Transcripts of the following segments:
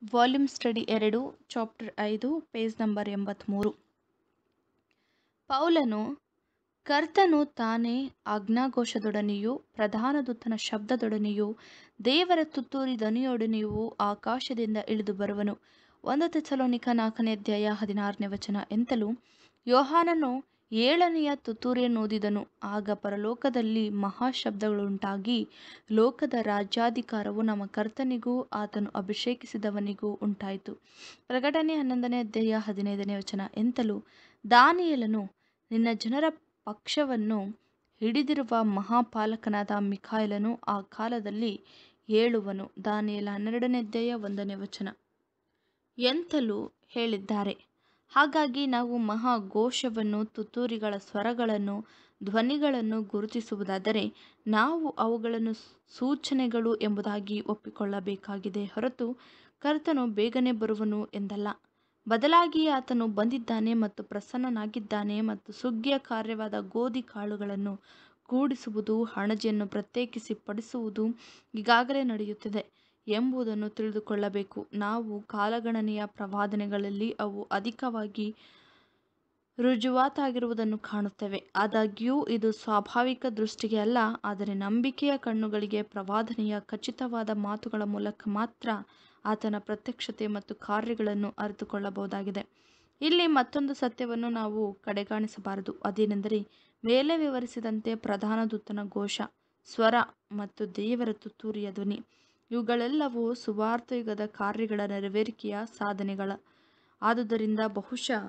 volume study ಎರಡು chapter ಐದು page number ಎಂಬತ್ತ್ಮೂರು ಪೌಲನು ಕರ್ತನು ತಾನೇ ಆಜ್ಞಾಘೋಷದೊಡನೆಯೂ ಪ್ರಧಾನ ದೂತನ ಶಬ್ದದೊಡನೆಯೂ ದೇವರ ತುತ್ತೂರಿ ಧ್ವನಿಯೊಡನೆಯೂ ಆಕಾಶದಿಂದ ಇಳಿದು ಬರುವನು ಒಂದು ತೆಸಲೋನಿಕ ನಾಲ್ಕನೇ ಅಧ್ಯಾಯ ಹದಿನಾರನೇ ವಚನ ಎಂತಲೂ ಯೋಹಾನನು ಏಳನೆಯ ತುತ್ತೂರಿಯನ್ನೂದಿದನು ಆಗ ಪರಲೋಕದಲ್ಲಿ ಮಹಾಶಬ್ದಗಳುಂಟಾಗಿ ಲೋಕದ ರಾಜ್ಯಾಧಿಕಾರವು ನಮ್ಮ ಕರ್ತನಿಗೂ ಆತನು ಅಭಿಷೇಕಿಸಿದವನಿಗೂ ಉಂಟಾಯಿತು ಪ್ರಕಟಣೆ ಹನ್ನೊಂದನೇ ಅಧ್ಯಾಯ ಹದಿನೈದನೇ ವಚನ ಎಂತಲೂ ದಾನಿಯೇಲನು ನಿನ್ನ ಜನರ ಪಕ್ಷವನ್ನು ಹಿಡಿದಿರುವ ಮಹಾಪಾಲಕನಾದ ಮಿಖಾಯಲನು ಆ ಕಾಲದಲ್ಲಿ ಏಳುವನು ದಾನಿಯೇಲ ಹನ್ನೆರಡನೇ ಅಧ್ಯಾಯ ಒಂದನೇ ವಚನ ಎಂತಲೂ ಹೇಳಿದ್ದಾರೆ ಹಾಗಾಗಿ ನಾವು ಮಹಾಘೋಷವನ್ನು ತುತ್ತೂರಿಗಳ ಸ್ವರಗಳನ್ನು ಧ್ವನಿಗಳನ್ನು ಗುರುತಿಸುವುದಾದರೆ ನಾವು ಅವುಗಳನ್ನು ಸೂಚನೆಗಳು ಎಂಬುದಾಗಿ ಒಪ್ಪಿಕೊಳ್ಳಬೇಕಾಗಿದೆ ಹೊರತು ಕರ್ತನು ಬೇಗನೆ ಬರುವನು ಎಂದಲ್ಲ ಬದಲಾಗಿ ಆತನು ಬಂದಿದ್ದಾನೆ ಮತ್ತು ಪ್ರಸನ್ನನಾಗಿದ್ದಾನೆ ಮತ್ತು ಸುಗ್ಗಿಯ ಕಾರ್ಯವಾದ ಗೋಧಿ ಕಾಳುಗಳನ್ನು ಕೂಡಿಸುವುದು ಹಣಜೆಯನ್ನು ಪ್ರತ್ಯೇಕಿಸಿ ಪಡಿಸುವುದು ಈಗಾಗಲೇ ನಡೆಯುತ್ತಿದೆ ಎಂಬುದನ್ನು ತಿಳಿದುಕೊಳ್ಳಬೇಕು ನಾವು ಕಾಲಗಣನೆಯ ಪ್ರವಾದನೆಗಳಲ್ಲಿ ಅವು ಅಧಿಕವಾಗಿ ರುಜುವಾತಾಗಿರುವುದನ್ನು ಕಾಣುತ್ತೇವೆ ಆದಾಗ್ಯೂ ಇದು ಸ್ವಾಭಾವಿಕ ದೃಷ್ಟಿಗೆ ಅಲ್ಲ ಆದರೆ ನಂಬಿಕೆಯ ಕಣ್ಣುಗಳಿಗೆ ಪ್ರವಾದನೆಯ ಖಚಿತವಾದ ಮಾತುಗಳ ಮೂಲಕ ಮಾತ್ರ ಆತನ ಪ್ರತ್ಯಕ್ಷತೆ ಮತ್ತು ಕಾರ್ಯಗಳನ್ನು ಅರಿತುಕೊಳ್ಳಬಹುದಾಗಿದೆ ಇಲ್ಲಿ ಮತ್ತೊಂದು ಸತ್ಯವನ್ನು ನಾವು ಕಡೆಗಾಣಿಸಬಾರದು ಅದೇನೆಂದರೆ ಮೇಲೆ ವಿವರಿಸಿದಂತೆ ಪ್ರಧಾನ ದೂತನ ಘೋಷ ಸ್ವರ ಮತ್ತು ದೇವರ ತುತ್ತೂರಿಯ ಧ್ವನಿ ಇವುಗಳೆಲ್ಲವೂ ಸುವಾರ್ತಯುಗದ ಕಾರ್ಯಗಳ ನೆರವೇರಿಕೆಯ ಸಾಧನೆಗಳ ಆದುದರಿಂದ ಬಹುಶಃ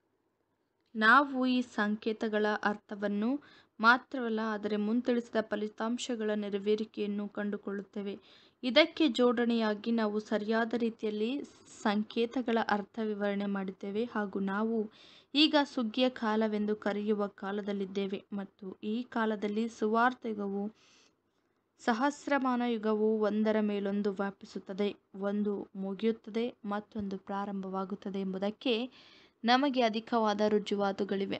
ನಾವು ಈ ಸಂಕೇತಗಳ ಅರ್ಥವನ್ನು ಮಾತ್ರವಲ್ಲ ಆದರೆ ಮುಂತಿಳಿಸಿದ ಫಲಿತಾಂಶಗಳ ನೆರವೇರಿಕೆಯನ್ನು ಕಂಡುಕೊಳ್ಳುತ್ತೇವೆ ಇದಕ್ಕೆ ಜೋಡಣೆಯಾಗಿ ನಾವು ಸರಿಯಾದ ರೀತಿಯಲ್ಲಿ ಸಂಕೇತಗಳ ಅರ್ಥ ವಿವರಣೆ ಮಾಡಿದ್ದೇವೆ ಹಾಗೂ ನಾವು ಈಗ ಸುಗ್ಗಿಯ ಕಾಲವೆಂದು ಕರೆಯುವ ಕಾಲದಲ್ಲಿದ್ದೇವೆ ಮತ್ತು ಈ ಕಾಲದಲ್ಲಿ ಸುವಾರ್ಥ ಯುಗವು ಸಹಸ್ರಮಾನ ಯುಗವು ಒಂದರ ಮೇಲೊಂದು ವ್ಯಾಪಿಸುತ್ತದೆ ಒಂದು ಮುಗಿಯುತ್ತದೆ ಮತ್ತೊಂದು ಪ್ರಾರಂಭವಾಗುತ್ತದೆ ಎಂಬುದಕ್ಕೆ ನಮಗೆ ಅಧಿಕವಾದ ರುಜುವಾತುಗಳಿವೆ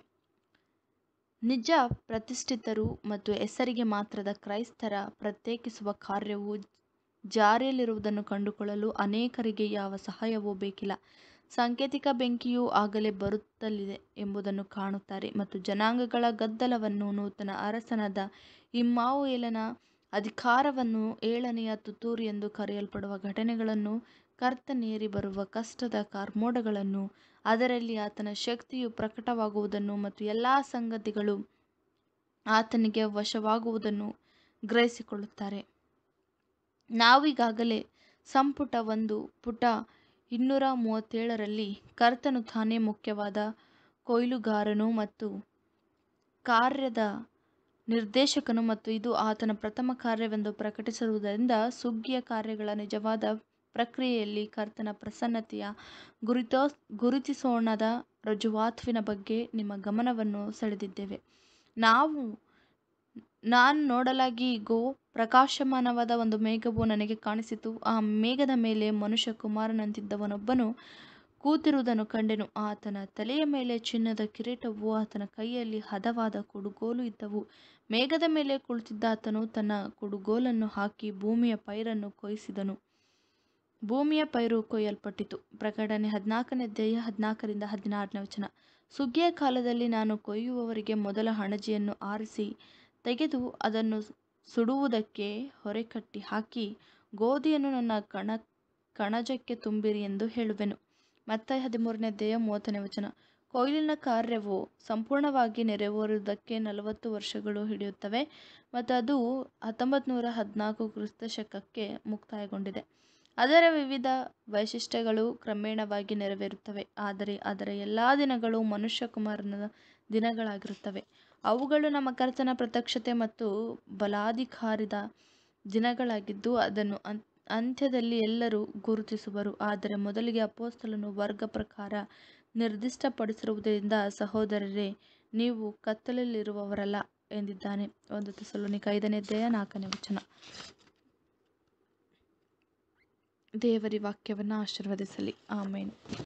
ನಿಜ ಪ್ರತಿಷ್ಠಿತರು ಮತ್ತು ಹೆಸರಿಗೆ ಮಾತ್ರದ ಕ್ರೈಸ್ತರ ಪ್ರತ್ಯೇಕಿಸುವ ಕಾರ್ಯವು ಜಾರಿಯಲ್ಲಿರುವುದನ್ನು ಕಂಡುಕೊಳ್ಳಲು ಅನೇಕರಿಗೆ ಯಾವ ಸಹಾಯವೂ ಬೇಕಿಲ್ಲ ಸಾಂಕೇತಿಕ ಬೆಂಕಿಯು ಆಗಲೇ ಬರುತ್ತಲಿದೆ ಎಂಬುದನ್ನು ಕಾಣುತ್ತಾರೆ ಮತ್ತು ಜನಾಂಗಗಳ ಗದ್ದಲವನ್ನು ನೂತನ ಅರಸನಾದ ಇಮ್ಮಾವುಯೇಲನ ಅಧಿಕಾರವನ್ನು ಏಳನೆಯ ತುತ್ತೂರಿ ಎಂದು ಕರೆಯಲ್ಪಡುವ ಘಟನೆಗಳನ್ನು ಕರ್ತನೇರಿ ಬರುವ ಕಷ್ಟದ ಕಾರ್ಮೋಡಗಳನ್ನು ಅದರಲ್ಲಿ ಆತನ ಶಕ್ತಿಯು ಪ್ರಕಟವಾಗುವುದನ್ನು ಮತ್ತು ಎಲ್ಲ ಸಂಗತಿಗಳು ಆತನಿಗೆ ವಶವಾಗುವುದನ್ನು ಗ್ರಹಿಸಿಕೊಳ್ಳುತ್ತಾರೆ ನಾವೀಗಾಗಲೇ ಸಂಪುಟ ಒಂದು ಪುಟ ಇನ್ನೂರ ಮೂವತ್ತೇಳರಲ್ಲಿ ಕರ್ತನು ತಾನೇ ಮುಖ್ಯವಾದ ಕೊಯ್ಲುಗಾರನು ಮತ್ತು ಕಾರ್ಯದ ನಿರ್ದೇಶಕನು ಮತ್ತು ಇದು ಆತನ ಪ್ರಥಮ ಕಾರ್ಯವೆಂದು ಪ್ರಕಟಿಸಿರುವುದರಿಂದ ಸುಗ್ಗಿಯ ಕಾರ್ಯಗಳ ನಿಜವಾದ ಪ್ರಕ್ರಿಯೆಯಲ್ಲಿ ಕರ್ತನ ಪ್ರಸನ್ನತೆಯ ಗುರಿತೋ ಗುರುತಿಸೋಣದ ರುಜುವಾತುವಿನ ಬಗ್ಗೆ ನಿಮ್ಮ ಗಮನವನ್ನು ಸೆಳೆದಿದ್ದೇವೆ ನಾವು ನಾನು ನೋಡಲಾಗಿ ಇಗೋ ಪ್ರಕಾಶಮಾನವಾದ ಒಂದು ಮೇಘವು ನನಗೆ ಕಾಣಿಸಿತು ಆ ಮೇಘದ ಮೇಲೆ ಮನುಷ್ಯ ಕುಮಾರನಂತಿದ್ದವನೊಬ್ಬನು ಕೂತಿರುವುದನ್ನು ಕಂಡೆನು ಆತನ ತಲೆಯ ಮೇಲೆ ಚಿನ್ನದ ಕಿರೀಟವು ಆತನ ಕೈಯಲ್ಲಿ ಹದವಾದ ಕುಡುಗೋಲು ಇದ್ದವು ಮೇಘದ ಮೇಲೆ ಕುಳಿತಿದ್ದ ಆತನು ತನ್ನ ಕುಡುಗೋಲನ್ನು ಹಾಕಿ ಭೂಮಿಯ ಪೈರನ್ನು ಕೊಯ್ಸಿದನು ಭೂಮಿಯ ಪೈರು ಕೊಯ್ಯಲ್ಪಟ್ಟಿತು ಪ್ರಕಟಣೆ ಹದಿನಾಲ್ಕನೇ ಅಧ್ಯಾಯ ಹದಿನಾಲ್ಕರಿಂದ ಹದಿನಾರನೇ ವಚನ ಸುಗ್ಗಿಯ ಕಾಲದಲ್ಲಿ ನಾನು ಕೊಯ್ಯುವವರಿಗೆ ಮೊದಲ ಹಣಜಿಯನ್ನು ಆರಿಸಿ ತೆಗೆದು ಅದನ್ನು ಸುಡುವುದಕ್ಕೆ ಹೊರೆಕಟ್ಟಿ ಹಾಕಿ ಗೋಧಿಯನ್ನು ನನ್ನ ಕಣ ಕಣಜಕ್ಕೆ ತುಂಬಿರಿ ಎಂದು ಹೇಳುವೆನು ಮತ್ತೆ ಹದಿಮೂರನೇ ಅಧ್ಯಾಯ ಮೂವತ್ತನೇ ವಚನ ಕೊಯ್ಲಿನ ಕಾರ್ಯವು ಸಂಪೂರ್ಣವಾಗಿ ನೆರವೇರುವುದಕ್ಕೆ ನಲವತ್ತು ವರ್ಷಗಳು ಹಿಡಿಯುತ್ತವೆ ಮತ್ತು ಅದು ಹತ್ತೊಂಬತ್ತು ನೂರ ಹದಿನಾಲ್ಕು ಕ್ರಿಸ್ತ ಶಕಕ್ಕೆ ಮುಕ್ತಾಯಗೊಂಡಿದೆ ಅದರ ವಿವಿಧ ವೈಶಿಷ್ಟ್ಯಗಳು ಕ್ರಮೇಣವಾಗಿ ನೆರವೇರುತ್ತವೆ ಆದರೆ ಅದರ ಎಲ್ಲ ದಿನಗಳು ಮನುಷ್ಯಕುಮಾರನ ದಿನಗಳಾಗಿರುತ್ತವೆ ಅವುಗಳು ನಮ್ಮ ಕರ್ತನ ಪ್ರತ್ಯಕ್ಷತೆ ಮತ್ತು ಬಲಾಧಿಕಾರಿದ ದಿನಗಳಾಗಿದ್ದು ಅದನ್ನು ಅಂತ್ಯದಲ್ಲಿ ಎಲ್ಲರೂ ಗುರುತಿಸುವರು ಆದರೆ ಮೊದಲಿಗೆ ಅಪೋಸ್ತಲನು ವರ್ಗ ಪ್ರಕಾರ ನಿರ್ದಿಷ್ಟಪಡಿಸಿರುವುದರಿಂದ ಸಹೋದರರೇ ನೀವು ಕತ್ತಲಲ್ಲಿರುವವರಲ್ಲ ಎಂದಿದ್ದಾನೆ ಒಂದು ತೆಸಲೋನಿಕ ಐದನೇ ಅಧ್ಯಾಯ ನಾಲ್ಕನೇ ವಚನ ದೇವರಿ ವಾಕ್ಯವನ್ನು ಆಶೀರ್ವದಿಸಲಿ ಆಮೇನ್